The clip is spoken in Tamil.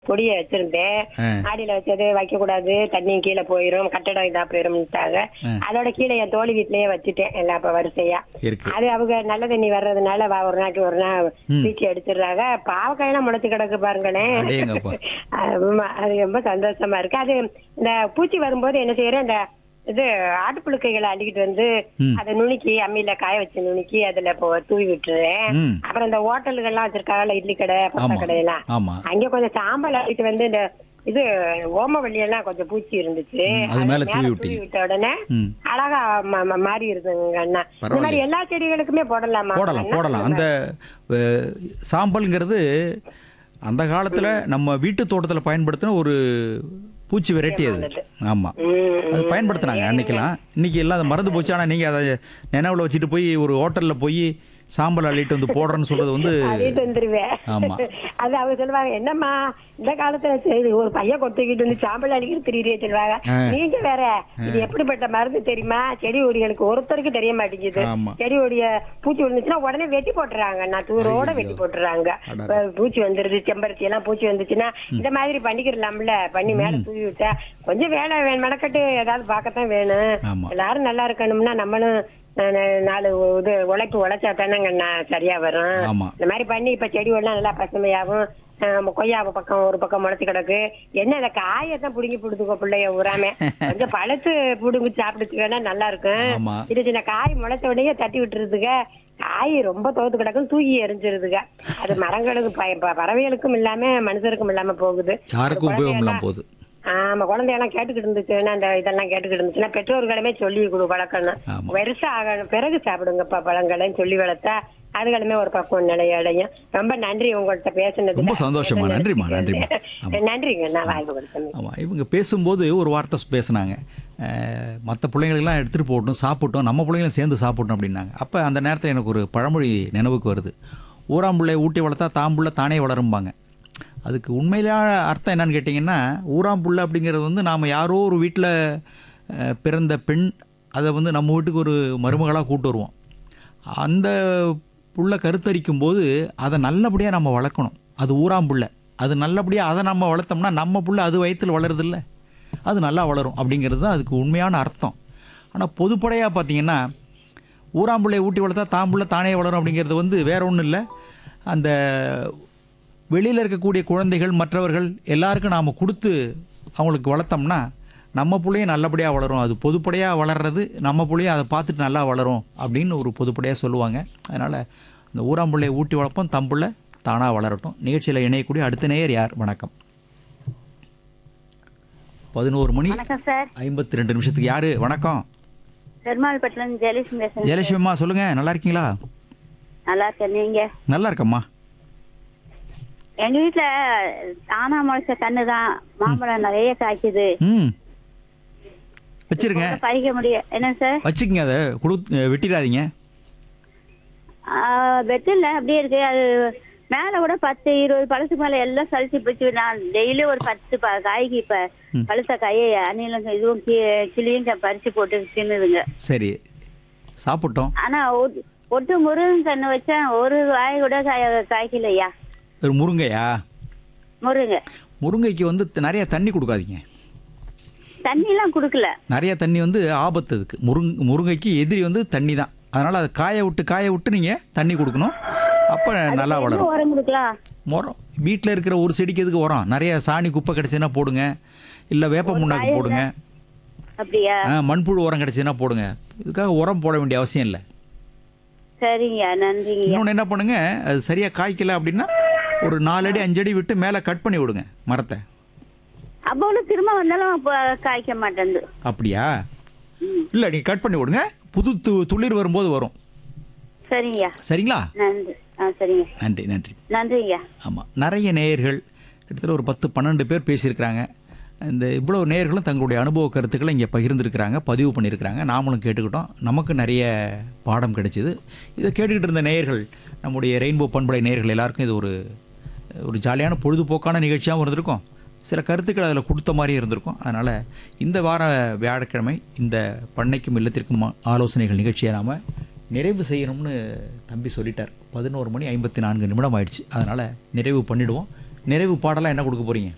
கொடியை வச்சிருந்தேன் ஆ. மாடியில வச்சது வைக்க கூடாது தண்ணி கீழே போயிரும் கட்டடம் இதா போயிரும்ட்டாங்க ஆ. அதோட கீழே என் தோழி வீட்லயே வச்சுட்டேன் எல்லாம் இப்ப வரிசையா இருக்கு அது அவங்க நல்ல தண்ணி வர்றதுனால வா- ஒரு நாளைக்கு ஒரு நாள் ம். வீட்டு எடுத்துடுறாங்க பாவக்காயெல்லாம் முளைச்சு கிடக்கு பாருங்களேன் அடேங்கப்பா. ஆமா, அது ரொம்ப சந்தோஷமா இருக்கு அது இந்த பூச்சி வரும்போது என்ன செய்யறேன் இந்த இது ஆட்டுப்புழுக்கைகளை அள்ளிக்கிட்டு வந்து ம். அதை நுணுக்கி அம்மியில காய வச்சு நுணுக்கி அதுல இப்போ தூவி விட்டுறேன் ம். அப்புறம் இந்த ஹோட்டல்கள்லாம் வச்சிருக்காங்கல்ல இட்லி கடை பத்தா ஆமா கடையெல்லாம் ஆமா அங்க கொஞ்சம் சாம்பல் அள்ளிட்டு வந்து இந்த இது ஓமவல்லி எல்லாம் கொஞ்சம் பூச்சி இருந்துச்சு ம், அது அதை மேல தூவி தூவி விட்டீங்க. விட்ட உடனே ம் அழகா ம- ம- மாறி இருக்குங்க அண்ணா இந்த பரவாயில்லை. மாதிரி எல்லா செடிகளுக்குமே போடலாமா போடலாம் அண்ணா? போடலாம் அந்த அஹ், சாம்பல்ங்கிறது அந்த காலத்துல நம்ம வீட்டு தோட்டத்துல பயன்படுத்தின ஒரு பூச்சி வெரைட்டி அது ஆமா ம், அது ம். பயன்படுத்துனாங்க அன்னைக்கெல்லாம் இன்னைக்கு எல்லாம் அது மறந்து போச்சு ஆனா நீங்க அதை நினைவுல வச்சுட்டு போய் ஒரு ஹோட்டல்ல போய் சாம்பல் அள்ளிட்டு வந்து போடுறேன்னு சொல்றது வந்து அள்ளிட்டு வந்துருவேன் ஆமா. அது அவங்க சொல்லுவாங்க என்னம்மா இந்த காலத்துல சரி ஒரு பையன் கொத்திக்கிட்டு வந்து சாம்பல் அடிக்கிட்டு திரியே சொல்லுவாங்க ஆ. நீங்க வேற இது எப்படிப்பட்ட மருந்து தெரியுமா செடி கொடிகளுக்கு ஒருத்தருக்கு தெரிய மாட்டேங்குது ஆமா. செடி கொடிய பூச்சி விழுந்துச்சுன்னா உடனே வெட்டி போட்டுறாங்க நான் தூரோட வெட்டி போட்டுறாங்க அடடா. இப்ப பூச்சி வந்துருது செம்பருத்தி எல்லாம் பூச்சி வந்துச்சுன்னா இந்த மாதிரி பண்ணிக்கிறலாம்ல பண்ணி மேல தூவி விட்டா கொஞ்சம் வேலை வே- மெனக்கட்டு ஏதாவது பார்க்கத்தான் வேணும் ஆமா. எல்லாரும் நல்லா இருக்கணும்னா நம்மளும் அஹ், நா- நாலு இது உழைப்பு உழைச்சா தானேங்கண்ணா சரியா வரும் ஆமா. இந்த மாதிரி பண்ணி இப்ப செடி எல்லாம் நல்லா பசுமையாகும் அஹ், கொய்யாவை பக்கம் ஒரு பக்கம் முளைச்சு கிடக்கு என்ன அந்த காயத்தான் புடுங்கி புடுதுக்கோ பிள்ளைய ஊராம கொஞ்சம் பழத்து புடுங்கி சாப்பிடுச்சு வேணா நல்லா இருக்கும் ஆமா. இது சின்ன காய் முளைச்ச உடனே தட்டி விட்டுருதுங்க காய் ரொம்ப தோத்து கிடக்கும் தூக்கி எரிஞ்சிருதுங்க அது மரங்களுக்கு ப- ப- பறவைகளுக்கும் இல்லாம மனுஷருக்கும் இல்லாம போகுது யாருக்கும் உபயோகம் குழந்தையெல்லாம் இல்லாம போகுது ஆமா குழந்தையெல்லாம் கேட்டுக்கிட்டு இருந்துச்சுன்னா இந்த இதெல்லாம் கேட்டுக்கிட்டு இருந்துச்சுன்னா பெற்றோர்களுமே சொல்லி கொடு வளர்க்கணும் ஆமா. பெருசா ஆகணும் பிறகு சாப்பிடுங்கப்பா பழங்களையும் சொல்லி வளர்த்தா அதுகளுமே ஒரு பக்குவம் நிலைய அடையும் ரொம்ப நன்றி உங்கள்கிட்ட பேசுனது ரொம்ப சந்தோஷமா. நன்றிம்மா, நன்றிம்மா. ஆமா. நன்றிங்க நான் வாய்ப்பு கொடுத்தேன் ஆமாம் இவங்க பேசும்போது ஒரு வார்த்தை பேசுனாங்க மற்ற பிள்ளைங்களுக்கெல்லாம் எடுத்துகிட்டு போகட்டும் சாப்பிட்டோம் நம்ம பிள்ளைங்களும் சேர்ந்து சாப்பிட்டோம் அப்படின்னாங்க அப்போ அந்த நேரத்தில் எனக்கு ஒரு பழமொழி நினைவுக்கு வருது ஊராம்புள்ளை ஊட்டி வளர்த்தா தாம்புள்ள தானே வளரும்பாங்க அதுக்கு உண்மையிலான அர்த்தம் என்னன்னு கேட்டிங்கன்னா ஊராம்புள்ள அப்படிங்கிறது வந்து நாம் யாரோ ஒரு வீட்டில் பிறந்த பெண் அதை வந்து நம்ம வீட்டுக்கு ஒரு மருமகளாக கூட்டு வருவோம் அந்த புள்ள கருத்தரிக்கும் போது அதை நல்லபடியாக நம்ம வளர்க்கணும் அது ஊராம்புள்ள அது நல்லபடியாக அதை நம்ம வளர்த்தோம்னா நம்ம புள்ள அது வயிற்றில் வளருதில்ல அது நல்லா வளரும் அப்படிங்கிறது தான் அதுக்கு உண்மையான அர்த்தம் ஆனால் பொதுப்படையாக பார்த்தீங்கன்னா ஊராம்புள்ளையை ஊட்டி வளர்த்தா தாம்புள்ள தானே வளரும் அப்படிங்கிறது வந்து வேற ஒன்றும் இல்லை அந்த வெளியில் இருக்கக்கூடிய குழந்தைகள் மற்றவர்கள் எல்லாருக்கும் நாம் கொடுத்து அவங்களுக்கு வளர்த்தோம்னா நம்ம பிள்ளையும் நல்லபடியாக வளரும் அது பொதுப்படையாக வளர்றது நம்ம பிள்ளையும் அதை பார்த்துட்டு நல்லா வளரும் அப்படின்னு ஒரு பொதுப்படையாக சொல்லுவாங்க அதனால் இந்த ஊராம்புள்ளையை ஊட்டி வளர்ப்போம் தம்புள்ள தானாக வளரட்டும் நிகழ்ச்சியில் இணையக்கூடிய அடுத்த நேயர் யார் வணக்கம் பதினோரு மணி வணக்கம் சார் ஐம்பத்தி ரெண்டு நிமிஷத்துக்கு யார் வணக்கம் பெருமாள்பட்டில இருந்து ஜெயலட்சுமி பேசுறேன் ஜெயலட்சுமிம்மா சொல்லுங்கள் நல்லா இருக்கீங்களா நல்லா இருக்கேன் நீங்க நல்லா இருக்கம்மா எங்க வீட்டுல தானா முளைச்ச கண்ணு தான் மாம்பழம் நிறைய காய்க்குது ம் வச்சிருங்க போக பறிக்க முடியும் என்ன சார் வச்சுக்கங்க அதை கொடு வெட்டிடாதீங்க வெட்டில அப்படியே இருக்கு அது மேல கூட பத்து இருபது பழசுக்கு மேல எல்லாம் சலிச்சு போச்சு நான் டெய்லி ஒரு பத்து ப- காய்க்கு இப்ப ம். பழுத்த காயை அணிலும் இதுவும் கி- கிளியும் க- பறிச்சு போட்டு தின்னுதுங்க சரி சாப்பிட்டோம் ஆனா ஒட்டு- ஒட்டு முருகன் கண்ணு வச்சேன் ஒரு காய் கூட காய- காய்க்கலையா ஒரு முருங்கையா முருங்க முருங்கைக்கு வந்து த- நிறைய தண்ணி கொடுக்காதீங்க தண்ணி எல்லாம் குடுக்கல நிறைய தண்ணி வந்து ஆபத்து அதுக்கு முருங் முருங்கைக்கு எதிரி வந்து தண்ணி தான் அதனால் அதை காய விட்டு காய விட்டு நீங்கள் தண்ணி கொடுக்கணும் அப்போ நல்லா என்ன வளரும் உரம் கொடுக்கலாம் உரம் வீட்டில் இருக்கிற ஒரு செடிக்கு எதுக்கு உரம் நிறைய சாணி குப்பை கிடச்சுன்னா போடுங்க இல்லை வேப்ப முன்னாக்கு போடுங்க அப்படியா ஆ, மண்புழு உரம் கிடச்சுன்னா போடுங்க இதுக்காக உரம் போட வேண்டிய அவசியம் இல்லை சரிங்க நன்றிங்க இன்னொன்று என்ன பண்ணுங்க அது சரியாக காய்க்கல அப்படின்னா ஒரு நாலு அடி அஞ்சு அடி விட்டு மேலே கட் பண்ணி விடுங்க மரத்தை அப்போலும் திரும்ப வந்தாலும் அப்ப காய்க்க மாட்டேங்குது அப்படியா ம். இல்லை நீங்கள் கட் பண்ணி விடுங்க புது து துளிர் வரும்போது வரும் சரிங்க சரிங்களா நன்றி ஆ சரிங்க நன்றி நன்றி நன்றிங்க ஆமாம் நிறைய நேயர்கள் கிட்டத்தட்ட ஒரு பத்து பன்னெண்டு பேர் பேசியிருக்கிறாங்க இந்த இவ்வளோ நேயர்களும் தங்களுடைய அனுபவ கருத்துக்களை இங்கே பகிர்ந்துருக்கிறாங்க பதிவு பண்ணியிருக்கிறாங்க நாமளும் கேட்டுக்கிட்டோம் நமக்கு நிறைய பாடம் கிடைச்சிது இதை கேட்டுக்கிட்டு இருந்த நேயர்கள் நம்முடைய ரெயின்போ பண்பலை நேயர்கள் எல்லாருக்கும் இது ஒரு ஒரு ஜாலியான பொழுதுபோக்கான நிகழ்ச்சியாகவும் இருந்திருக்கும் சில கருத்துக்கள் அதில் கொடுத்த மாதிரி இருந்திருக்கும் அதனால் இந்த வார வியாழக்கிழமை இந்த பண்ணைக்கும் இல்லத்திற்கும் ஆலோசனைகள் நிகழ்ச்சியை நாம் நிறைவு செய்யணும்னு தம்பி சொல்லிட்டார் பதினோரு மணி ஐம்பத்தி நான்கு நிமிடம் ஆயிடுச்சு அதனால் நிறைவு பண்ணிடுவோம் நிறைவு பாடலாம் என்ன கொடுக்க போகிறீங்க